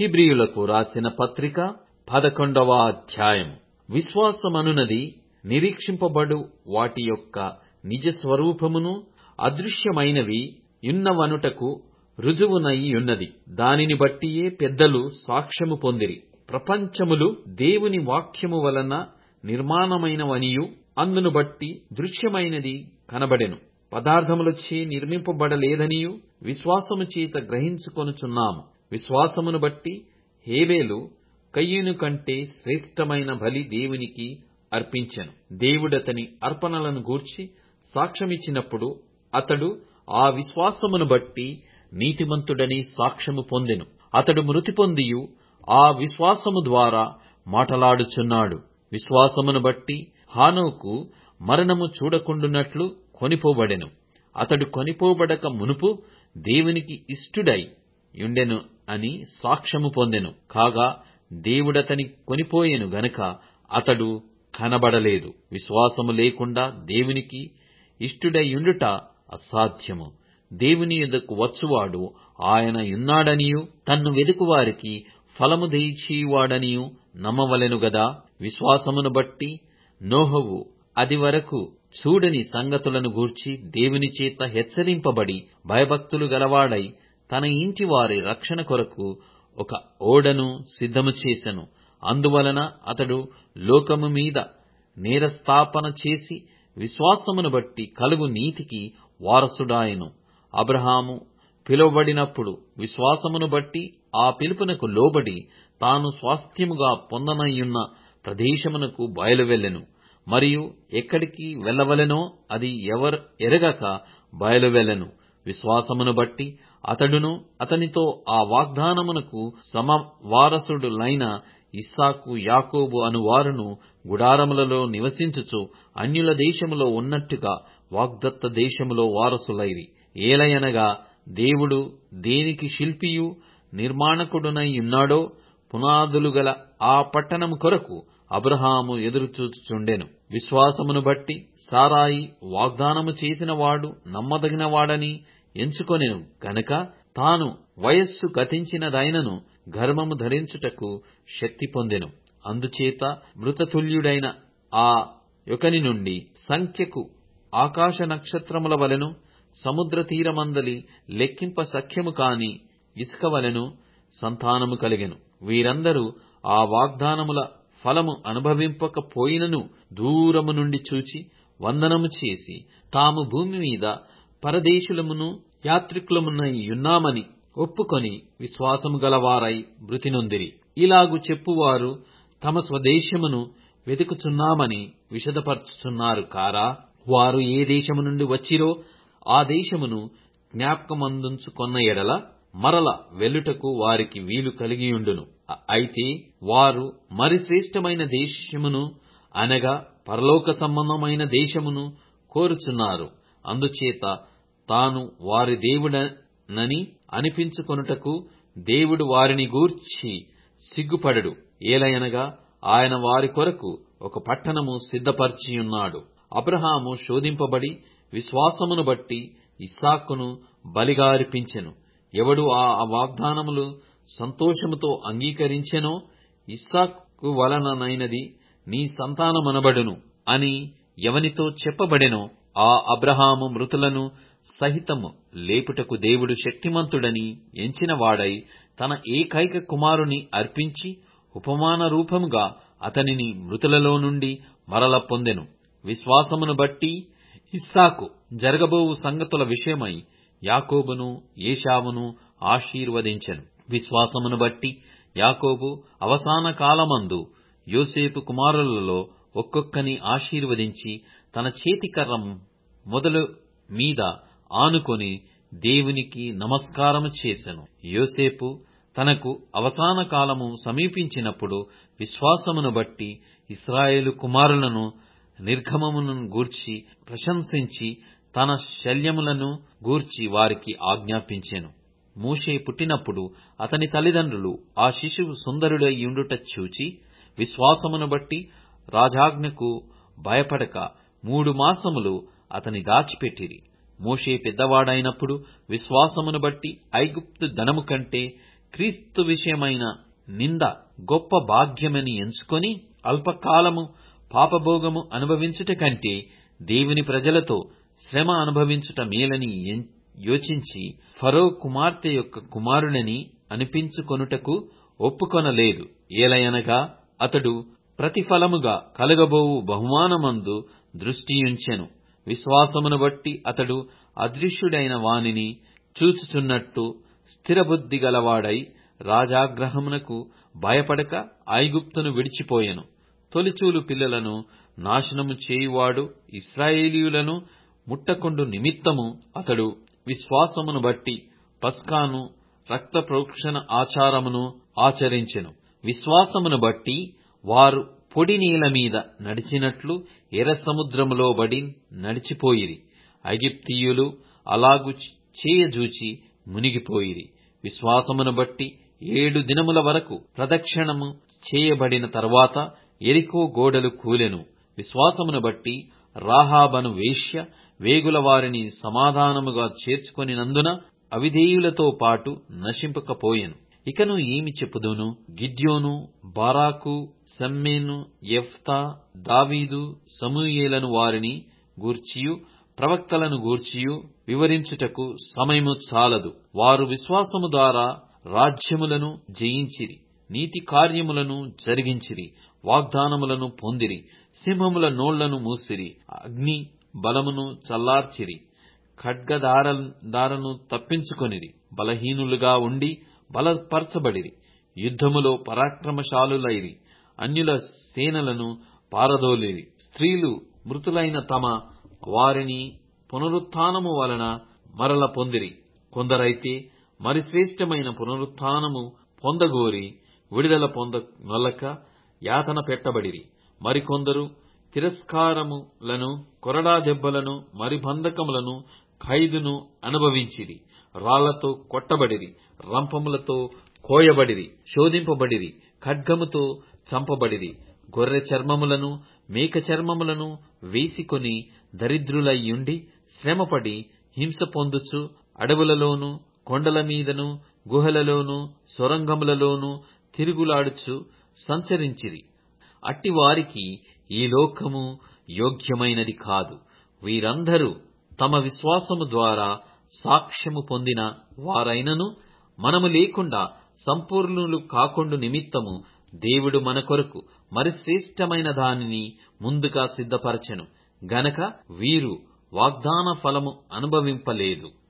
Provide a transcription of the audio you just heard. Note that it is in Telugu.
హీబ్రీయులకు రాసిన పత్రిక పదకొండవ అధ్యాయం విశ్వాసమనునది నిరీక్షింపబడు వాటి యొక్క నిజ స్వరూపమును అదృశ్యమైనవి యున్నవనుటకు రుజువునై యున్నది దానిని బట్టియే పెద్దలు సాక్ష్యము పొందిరి ప్రపంచములు దేవుని వాక్యము వలన నిర్మాణమైనవనియు అందును బట్టి దృశ్యమైనది కనబడెను పదార్థములచే నిర్మింపబడలేదనియు విశ్వాసము చేత గ్రహించుకొనుచున్నాము విశ్వాసమును బట్టి హేబేలు కయ్యూను కంటే శ్రేష్టమైన బలి దేవునికి అర్పించెను దేవుడతని అర్పణలను గూర్చి సాక్ష్యమిచ్చినప్పుడు అతడు ఆ విశ్వాసమును బట్టి నీతిమంతుడని సాక్ష్యము పొందెను అతడు మృతి పొందియు ఆ విశ్వాసము ద్వారా మాటలాడుచున్నాడు విశ్వాసమును బట్టి హానోకు మరణము చూడకుండునట్లు కొనిపోబడెను అతడు కొనిపోబడక మునుపు దేవునికి ఇష్టుడై యుండెను అని సాక్ష్యము పొందెను కాగా దేవుడతని కొనిపోయెను గనుక అతడు కనబడలేదు విశ్వాసము లేకుండా దేవునికి ఇష్టుడైయుండుట అసాధ్యము దేవుని యొద్దకు వచ్చువాడు ఆయన యున్నాడనియు తన్ను వెదుకువారికి ఫలము దయచేయువాడనియు నమ్మవలెను గదా విశ్వాసమును బట్టి నోహవు అది వరకు చూడని సంగతులను గూర్చి దేవుని చేత హెచ్చరింపబడి భయభక్తులు గలవాడై తన ఇంటి వారి రక్షణ కొరకు ఒక ఓడను సిద్ధము చేసెను అందువలన అతడు లోకము మీద నేరస్థాపన చేసి విశ్వాసమును బట్టి కలుగు నీతికి వారసుడాయెను అబ్రహాము పిలువబడినప్పుడు విశ్వాసమును బట్టి ఆ పిలుపునకు లోబడి తాను స్వాస్థ్యముగా పొందనయ్యున్న ప్రదేశమునకు బయలువెళ్ళెను మరియు ఎక్కడికి వెళ్ళవలెనో అది ఎవరు ఎరగక బయలువెళ్ళెను విశ్వాసమును బట్టి అతడును అతనితో ఆ వాగ్దానమునకు సమవారసుడులైన ఇస్సాకు యాకోబు అనువారును గుడారములలో నివసించుచు అన్యుల దేశములో ఉన్నట్టుగా వాగ్దత్త దేశములో వారసులైరి ఏలయనగా దేవుడు దేనికి శిల్పియు నిర్మాణకుడునై ఉన్నాడో పునాదులు గల ఆ పట్టణము కొరకు అబ్రహాము ఎదురుచూచుచుండెను విశ్వాసమును బట్టి సారాయి వాగ్దానము చేసిన వాడు నమ్మదగినవాడని ఎంచుకొనెను గనుక తాను వయస్సు గతించినదైనను గర్భము ధరించుటకు శక్తి పొందెను అందుచేత మృతతుల్యుడైన ఆ యొకని నుండి సంఖ్యకు ఆకాశ నక్షత్రముల వలెను సముద్ర తీరమందలి లెక్కింప సఖ్యము కాని ఇసుక వలెను సంతానము కలిగెను వీరందరూ ఆ వాగ్దానముల ఫలము అనుభవింపకపోయినను దూరము నుండి చూచి వందనము చేసి తాము భూమి మీద పరదేశులమును యాత్రికులమునై యున్నామని ఒప్పుకొని విశ్వాసము గలవారై మృతినొందిరి ఇలాగు చెప్పువారు తమ స్వదేశమును వెతుకుచున్నామని విషదపరచుచున్నారు కారా వారు ఏ దేశము నుండి వచ్చిరో ఆ దేశమును జ్ఞాపకమందుంచుకొన్న ఎడల మరల వెల్లుటకు వారికి వీలు కలిగియుండును అయితే వారు మరి శ్రేష్టమైన దేశమును అనగా పరలోక సంబంధమైన దేశమును కోరుచున్నారు అందుచేత తాను వారి దేవుడనని అనిపించుకొనుటకు దేవుడు వారిని గూర్చి సిగ్గుపడడు ఏలయనగా ఆయన వారి కొరకు ఒక పట్టణము సిద్ధపరచియున్నాడు అబ్రహాము శోధింపబడి విశ్వాసమును బట్టి ఇస్సాకును బలిగా అర్పించెను ఎవడు ఆ వాగ్దానములు సంతోషముతో అంగీకరించెనో ఇస్సాకు వలననైనది నీ సంతానమనబడును అని ఎవనితో చెప్పబడెనో ఆ అబ్రహాము మృతులను సహితము లేపుటకు దేవుడు శక్తిమంతుడని ఎంచినవాడై తన ఏకైక కుమారుని అర్పించి ఉపమాన రూపముగా అతనిని మృతులలో నుండి మరల పొందెను విశ్వాసమును బట్టి ఇస్సాకు జరగబోవు సంగతుల విషయమై యాకోబును ఏషావును ఆశీర్వదించెను విశ్వాసమును బట్టి యాకోబు అవసాన కాలమందు యోసేపు కుమారులలో ఒక్కొక్కని ఆశీర్వదించి తన చేతికర్ర మొదలు మీద ఆనుకొని దేవునికి నమస్కారము చేసెను యోసేపు తనకు అవసాన కాలము సమీపించినప్పుడు విశ్వాసమును బట్టి ఇస్రాయేలు కుమారులను నిర్గమమును గూర్చి ప్రశంసించి తన శల్యములను గూర్చి వారికి ఆజ్ఞాపించెను మోషే పుట్టినప్పుడు అతని తల్లిదండ్రులు ఆ శిశువు సుందరుడై యుండుట చూచి విశ్వాసమును బట్టి రాజాజ్ఞకు భయపడక మూడు మాసములు అతని దాచిపెట్టిరి మోషే పెద్దవాడైనప్పుడు విశ్వాసమును బట్టి ఐగుప్తు ధనము కంటే క్రీస్తు విషయమైన నింద గొప్ప భాగ్యమని ఎంచుకొని అల్పకాలము పాపభోగము అనుభవించుట కంటే దేవుని ప్రజలతో శ్రమ అనుభవించుట మేలని ఎన్- యోచించి ఫరో కుమార్తె యొక్క కుమారుడని అనిపించుకొనుటకు ఒప్పుకొనలేదు ఏలయనగా అతడు ప్రతిఫలముగా కలగబోవు బహుమానమందు దృష్టియుంచెను విశ్వాసమును బట్టి అతడు అదృశ్యుడైన వానిని చూచుచున్నట్టు స్థిరబుద్ధి గలవాడై రాజాగ్రహమునకు భయపడక ఐగుప్తును విడిచిపోయెను తొలిచూలు పిల్లలను నాశనము చేయువాడు ఇశ్రాయేలీయులను ముట్టకుండు నిమిత్తము అతడు విశ్వాసమును బట్టి పస్కాను రక్త ప్రోక్షణ ఆచారమును ఆచరించెను విశ్వాసమును బట్టి వారు పొడి నీల మీద నడిచినట్లు ఎర్ర సముద్రములో బడి నడిచిపోయిరి ఐగిప్తీయులు అలాగు చేయజూచి మునిగిపోయిరి విశ్వాసమును బట్టి ఏడు దినముల వరకు ప్రదక్షిణము చేయబడిన తరువాత ఎరికో గోడలు కూలెను విశ్వాసమును బట్టి రాహాబను వేశ్య వేగుల వారిని సమాధానముగా చేర్చుకొనినందున అవిధేయులతో పాటు నశింపకపోయెను ఇకను ఏమి చెప్పుదును గిద్యోను బారాకు సమ్మేను యెఫ్తా దావీదు సమూయేలను వారిని గూర్చియు ప్రవక్తలను గూర్చియు వివరించుటకు సమయము చాలదు వారు విశ్వాసము ద్వారా రాజ్యములను జయించిరి నీతి కార్యములను జరిగించిరి వాగ్దానములను పొందిరి సింహముల నోళ్లను మూసిరి అగ్ని బలమును చల్లార్చిరి ఖడ్గదారను తప్పించుకొనిరి బలహీనులుగా ఉండి బలపరచబడిరి యుద్ధములో పరాక్రమశాలులైరి అన్యుల సేనలను పారదోలిరి స్త్రీలు మృతులైన తమ వారిని పునరుత్థానము వలన మరల పొందిరి కొందరైతే మరి శ్రేష్టమైన పునరుత్థానము పొందగోరి విడుదల పొంద నొల్లక యాతన పెట్టబడిరి మరికొందరు తిరస్కారములను కొరడా దెబ్బలను మరి బంధకములను ఖైదును అనుభవించిరి రాళ్లతో కొట్టబడిరి రంపములతో కోయబడిరి శోధింపబడిరి ఖడ్గముతో చంపబడిరి గొర్రె చర్మములను మేక చర్మములను వేసికొని దరిద్రులయ్యుండి శ్రమపడి హింస పొందుచు అడవులలోను కొండల మీదను గుహలలోను సొరంగములలోను తిరుగులాడుచు సంచరించిరి అట్టి వారికి ఈ లోకము యోగ్యమైనది కాదు వీరందరూ తమ విశ్వాసము ద్వారా సాక్ష్యము పొందిన వారైనను మనము లేకుండా సంపూర్ణులు కాకుండు నిమిత్తము దేవుడు మన కొరకు మరి శ్రేష్టమైన దానిని ముందుగా సిద్ధపరచెను గనక వీరు వాగ్దాన ఫలము అనుభవింపలేదు